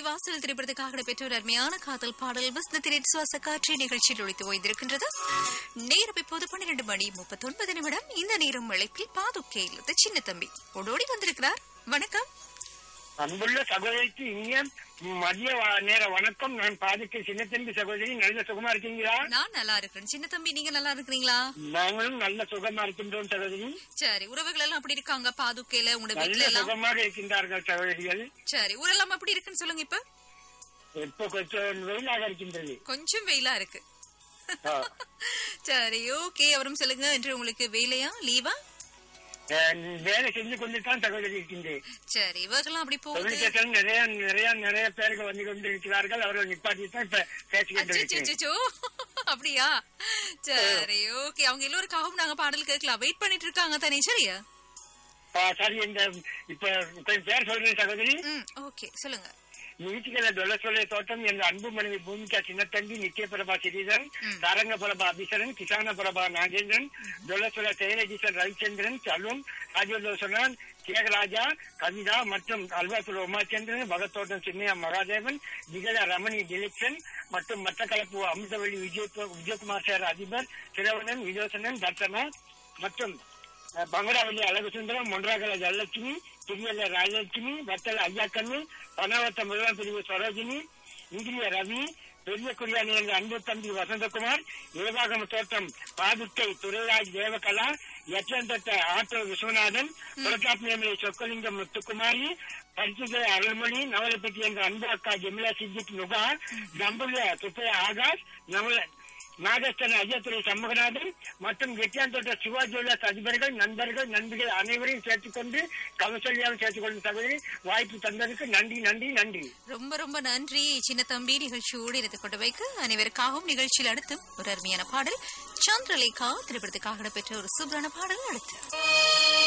வாசல் திரைப்படத்துக்காக பெற்ற ஒரு அருமையான காதல் பாடல் வசந்தத்தின் சுவாச காட்சி நிகழ்ச்சியில் ஒழித்து ஓய்ந்திருக்கின்றது நேரம் இப்போது பன்னிரண்டு மணி முப்பத்தொன்பது நிமிடம் இந்த நேரம் அழைப்பில் பாதுக்கையில் சின்ன தம்பி ஓடோடி வந்திருக்கிறார் வணக்கம் அன்புள்ள சகோதரிக்கு இனிய மதிய வ- நேர வணக்கம் நான் பாதிக்க சின்னத்தம்பி சகோதரி நல்ல சுகமா இருக்கீங்களா நான் நல்லா இருக்கிறேன் சின்ன தம்பி நீங்க நல்லா இருக்கிறீங்களா நாங்களும் நல்ல சுகமா இருக்கின்றோம் சகோதரி சரி உறவுகள் எல்லாம் அப்படி இருக்காங்க பாதுக்கையில உங்க வீட்டுல நல்ல எல்லாம் சுகமாக இருக்கின்றார்கள் சகோதரிகள் சரி ஊரெல்லாம் எப்படி இருக்குன்னு சொல்லுங்க இப்ப இப்போ கொஞ்சம் வெயிலாக இருக்கின்றது கொஞ்சம் வெயிலா இருக்கு ஆ. சரி ஓகே அவரும் சொல்லுங்க என்று உங்களுக்கு வேலையா லீவா அஹ், வேலை செஞ்சு கொண்டு தான் சகோதரி இருக்கின்றேன் சரி இவர்கள்லாம் அப்படி போகுது தொழிற்சத்தில் நிறைய நிறைய நிறைய பேர்கள் வந்து கொண்டிருக்கிறார்கள் அவர்கள் நிப்பாட்டி தான் இப்ப பேசிக்கிட்டு இருக்கேன் அச்சச்சோ. அப்படியா சரி ஓகே அவங்க எல்லோருக்காகவும் நாங்க பாடல் கேட்கலாம் வெயிட் பண்ணிட்டு இருக்காங்க தானே சரியா ஆ, சரி இந்த இப்ப கொஞ்சம் பேர் சொல்றேன் சகோதரி ம் ஓகே சொல்லுங்க நீதிகள தொல்லசொல்லை தோட்டம் என்ற அன்பு மனைவி பூமிகா சின்னத்தம்பி நித்திய பிரபா சிறீதரன் தாரங்க பிரபா அபிசரன் கிசான பிரபா நாகேந்திரன் தொல்லசொல செயலகிசன் ரவிச்சந்திரன் செல்வம் ராஜலோசனன் தியாகராஜா கவிதா மற்றும் அல்வாத்துறை உமாச்சந்திரன் பகத்தோட்டம் சின்னையா மகாதேவன் திகழ ரமணி திலீப்சன் மற்றும் மட்டக்களப்பு அமிர்தவள்ளி விஜய் விஜயகுமார் சார் அதிபர் சிரவணன் விஜோசனன் தர்த்தனா மற்றும் அஹ், பங்கடாவல்லி அழகுசுந்தரம் மொன்றாகல ஜெயலட்சுமி திருநெல்லை ராஜலட்சுமி வத்தல ஐயாக்கண்ணு பனவத்த முதலாம் பிரிவு சரோஜினி இந்திரிய ரவி பெரிய குரியானி என்ற அன்பு தம்பி வசந்தகுமார் ஏவாகம தோட்டம் பாதுக்கை துரைராஜ் தேவகலா எச்சந்தட்ட ஆட்டோ விஸ்வநாதன் பிரதாப் நேமலை சொக்கலிங்கம் முத்துக்குமாரி பரிசுதை அருள்மொழி நவலப்பட்டி என்ற அன்பு அக்கா ஜெமிலா சித்திக் நுகா தம்புல துப்பைய ஆகாஷ் நவல நாகஸ்தன் ஐயத்துறை சண்முகநாதன் மற்றும் வெட்டியாந்தோட்ட சிவாஜி உள்ள அதிபர்கள் நண்பர்கள் நண்பிகள் அனைவரையும் சேர்த்துக்கொண்டு கௌசல்யாவும் சேர்த்துக்கொண்டு சகோதரி வாய்ப்பு தந்ததுக்கு நன்றி நன்றி நன்றி ரொம்ப ரொம்ப நன்றி சின்ன தம்பி நிகழ்ச்சியோடு இருந்து கொண்டு வைக்க அனைவருக்காகவும் நிகழ்ச்சியில் அடுத்து ஒரு அருமையான பாடல் சந்திரலேகா திரைப்படத்துக்காக இடம்பெற்ற ஒரு சூப்பரான பாடல் அடுத்து